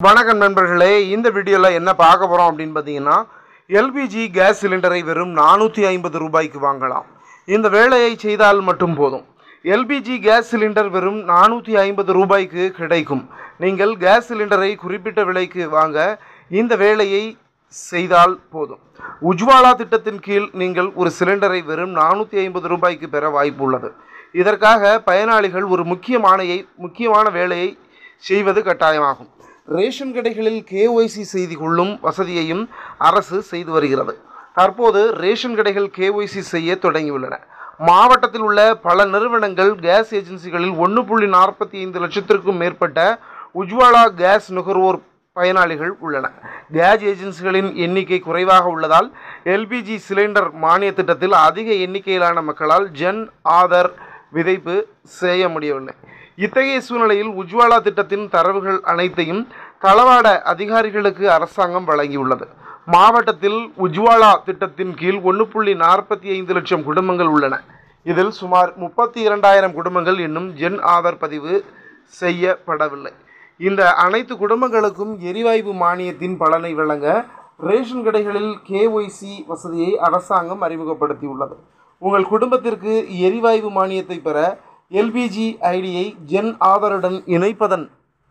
வணக்கம் நண்பர்களே இந்த வீடியோவில் என்ன பார்க்க போகிறோம் அப்படின்னு பார்த்தீங்கன்னா எல்பிஜி கேஸ் சிலிண்டரை வெறும் நானூற்றி ஐம்பது ரூபாய்க்கு வாங்கலாம் இந்த வேலையை செய்தால் மட்டும் போதும் எல்பிஜி கேஸ் சிலிண்டர் வெறும் நானூற்றி ஐம்பது ரூபாய்க்கு கிடைக்கும் நீங்கள் கேஸ் சிலிண்டரை குறிப்பிட்ட விலைக்கு வாங்க இந்த வேலையை செய்தால் போதும் உஜ்வாலா திட்டத்தின் கீழ் நீங்கள் ஒரு சிலிண்டரை வெறும் நானூற்றி ஐம்பது ரூபாய்க்கு பெற வாய்ப்பு உள்ளது இதற்காக பயனாளிகள் ஒரு முக்கியமானையை முக்கியமான வேலையை செய்வது கட்டாயமாகும் ரேஷன் கடைகளில் கேஒய்சி செய்து கொள்ளும் வசதியையும் அரசு செய்து வருகிறது தற்போது ரேஷன் கடைகள் கேஒய்சி செய்ய தொடங்கியுள்ளன மாவட்டத்தில் உள்ள பல நிறுவனங்கள் கேஸ் ஏஜென்சிகளில் ஒன்று புள்ளி நாற்பத்தி ஐந்து லட்சத்திற்கும் மேற்பட்ட உஜ்வாலா கேஸ் நுகர்வோர் பயனாளிகள் உள்ளன கேஸ் ஏஜென்சிகளின் எண்ணிக்கை குறைவாக உள்ளதால் எல்பிஜி சிலிண்டர் மானிய திட்டத்தில் அதிக எண்ணிக்கையிலான மக்களால் ஜன் ஆதர் விதைப்பு செய்ய முடியவில்லை இத்தகைய சூழ்நிலையில் உஜ்வாலா திட்டத்தின் தரவுகள் அனைத்தையும் தளவாட அதிகாரிகளுக்கு அரசாங்கம் வழங்கியுள்ளது மாவட்டத்தில் உஜ்வாலா திட்டத்தின் கீழ் ஒன்று புள்ளி நாற்பத்தி ஐந்து லட்சம் குடும்பங்கள் உள்ளன இதில் சுமார் முப்பத்தி இரண்டாயிரம் குடும்பங்கள் இன்னும் ஜென் ஆதார் பதிவு செய்யப்படவில்லை இந்த அனைத்து குடும்பங்களுக்கும் எரிவாயு மானியத்தின் பலனை வழங்க ரேஷன் கடைகளில் கேஒய்சி வசதியை அரசாங்கம் அறிமுகப்படுத்தியுள்ளது உங்கள் குடும்பத்திற்கு எரிவாயு மானியத்தை பெற எல்பிஜி ஐடியை ஜென் ஆதாருடன் இணைப்பதன்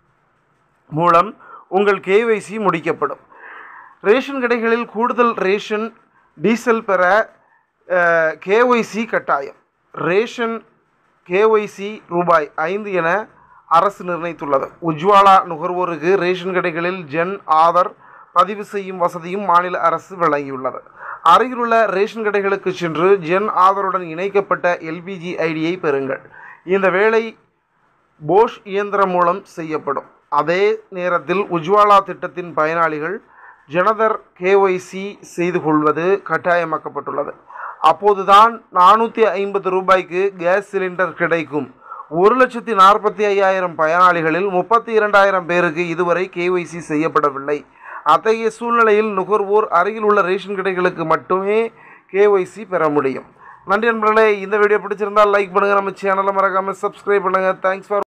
மூலம் உங்கள் கேஒய்சி முடிக்கப்படும் ரேஷன் கடைகளில் கூடுதல் ரேஷன் டீசல் பெற கேஒய்சி கட்டாயம் ரேஷன் கேஒய்சி ரூபாய் ஐந்து என அரசு நிர்ணயித்துள்ளது உஜ்வாலா நுகர்வோருக்கு ரேஷன் கடைகளில் ஜென் ஆதார் பதிவு செய்யும் வசதியும் மாநில அரசு வழங்கியுள்ளது அருகிலுள்ள ரேஷன் கடைகளுக்கு சென்று ஜென் ஆதாருடன் இணைக்கப்பட்ட எல்பிஜி ஐடியை பெறுங்கள் இந்த வேலை போஷ் இயந்திரம் மூலம் செய்யப்படும் அதே நேரத்தில் உஜ்வாலா திட்டத்தின் பயனாளிகள் ஜனதர் கேஒய்சி செய்து கொள்வது கட்டாயமாக்கப்பட்டுள்ளது அப்போதுதான் நானூற்றி ஐம்பது ரூபாய்க்கு கேஸ் சிலிண்டர் கிடைக்கும் ஒரு லட்சத்தி நாற்பத்தி ஐயாயிரம் பயனாளிகளில் முப்பத்தி இரண்டாயிரம் பேருக்கு இதுவரை கேஒய்சி செய்யப்படவில்லை அத்தகைய சூழ்நிலையில் நுகர்வோர் அருகில் உள்ள ரேஷன் கடைகளுக்கு மட்டுமே கேஒய்சி பெற முடியும் நன்றி நண்பர்களே இந்த வீடியோ பிடிச்சிருந்தால் லைக் பண்ணுங்கள் நம்ம சேனலை மறக்காமல் சப்ஸ்கிரைப் பண்ணுங்கள் தேங்க்ஸ் ஃபார்